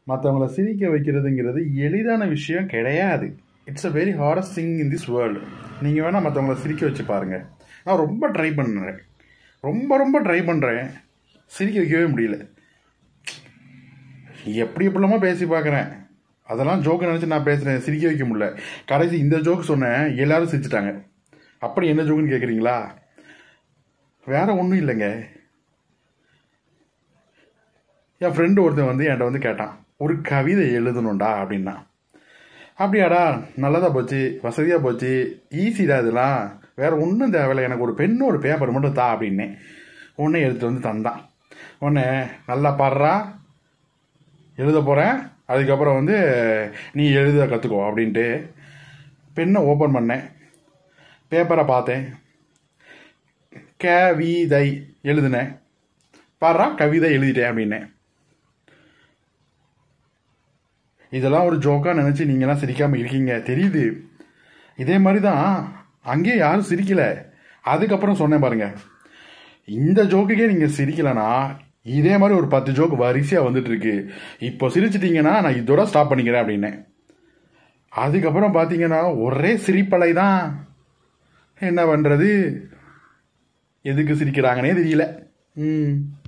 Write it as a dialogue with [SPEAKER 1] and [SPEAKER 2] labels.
[SPEAKER 1] மற்றவங்கள சிரிக்க வைக்கிறதுங்கிறது எளிதான விஷயம் கிடையாது it's a very hardest thing in this world நீங்கள் வேணால் மற்றவங்கள சிரிக்க வச்சு பாருங்கள் நான் ரொம்ப ட்ரை பண்ணுறேன் ரொம்ப ரொம்ப ட்ரை பண்ணுறேன் சிரிக்க வைக்கவே முடியல எப்படி எப்படிலாமா பேசி பார்க்குறேன் அதெல்லாம் ஜோக்கு நினச்சி நான் பேசுகிறேன் சிரிக்க வைக்க முடியல கடைசி இந்த ஜோக்கு சொன்னேன் எல்லாரும் சிரிச்சிட்டாங்க அப்படி என்ன ஜோக்குன்னு கேட்குறீங்களா வேற ஒன்றும் இல்லைங்க என் ஃப்ரெண்டு ஒருத்தன் வந்து என்கிட்ட வந்து கேட்டான் ஒரு கவிதை எழுதணும்டா அப்படின்னா அப்படியாடா நல்லதாக போச்சு வசதியாக போச்சு ஈஸிடா இதெல்லாம் வேற ஒன்றும் தேவையில்லை எனக்கு ஒரு பெண்ணு ஒரு பேப்பர் மட்டும் தா அப்படின்னேன் உடனே எடுத்து வந்து தந்தான் உடனே நல்லா பாடுறா எழுத போகிறேன் அதுக்கப்புறம் வந்து நீ எழுத கற்றுக்கோ அப்படின்ட்டு பெண்ணை ஓப்பன் பண்ணேன் பேப்பரை பார்த்தேன் கவிதை எழுதினேன் பாடுறா கவிதை எழுதிட்டேன் அப்படின்னேன் இதெல்லாம் ஒரு ஜோக்காக நினச்சி நீங்களாம் சிரிக்காமல் இருக்கீங்க தெரியுது இதே மாதிரி தான் அங்கேயே யாரும் சிரிக்கல அதுக்கப்புறம் சொன்னேன் பாருங்க இந்த ஜோக்குக்கே நீங்கள் சிரிக்கலனா இதே மாதிரி ஒரு பத்து ஜோக்கு வரிசையாக வந்துட்டு இருக்கு இப்போ சிரிச்சிட்டீங்கன்னா நான் இதோட ஸ்டாப் பண்ணிக்கிறேன் அப்படின்னேன் அதுக்கப்புறம் பார்த்தீங்கன்னா ஒரே சிரிப்பலை தான் என்ன பண்ணுறது எதுக்கு சிரிக்கிறாங்கன்னே தெரியல ம்